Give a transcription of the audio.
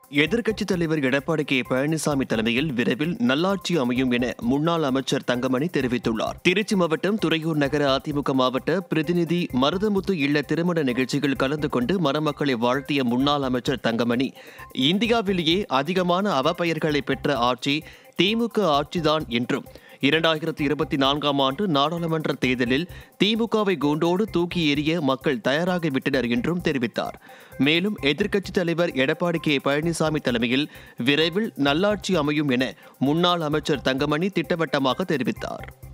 எதிர்க்கட்சித் தலைவர் எடப்பாடி கே பழனிசாமி தலைமையில் விரைவில் நல்லாட்சி அமையும் என முன்னாள் அமைச்சர் தங்கமணி தெரிவித்துள்ளார் திருச்சி மாவட்டம் துறையூர் நகர அதிமுக மாவட்ட பிரதிநிதி மருதமுத்து இல்ல திருமண நிகழ்ச்சியில் கலந்து கொண்டு மணமக்களை வாழ்த்திய முன்னாள் அமைச்சர் தங்கமணி இந்தியாவிலேயே அதிகமான அவப்பெயர்களை பெற்ற ஆட்சி திமுக ஆட்சிதான் என்றும் இரண்டாயிரத்தி இருபத்தி நான்காம் ஆண்டு நாடாளுமன்ற தேர்தலில் திமுகவை கூண்டோடு தூக்கி எறிய மக்கள் தயாராகிவிட்டனர் என்றும் தெரிவித்தார் மேலும் எதிர்க்கட்சித் தலைவர் எடப்பாடி கே பழனிசாமி தலைமையில் விரைவில் நல்லாட்சி அமையும் என முன்னாள் அமைச்சர் தங்கமணி திட்டவட்டமாக தெரிவித்தார்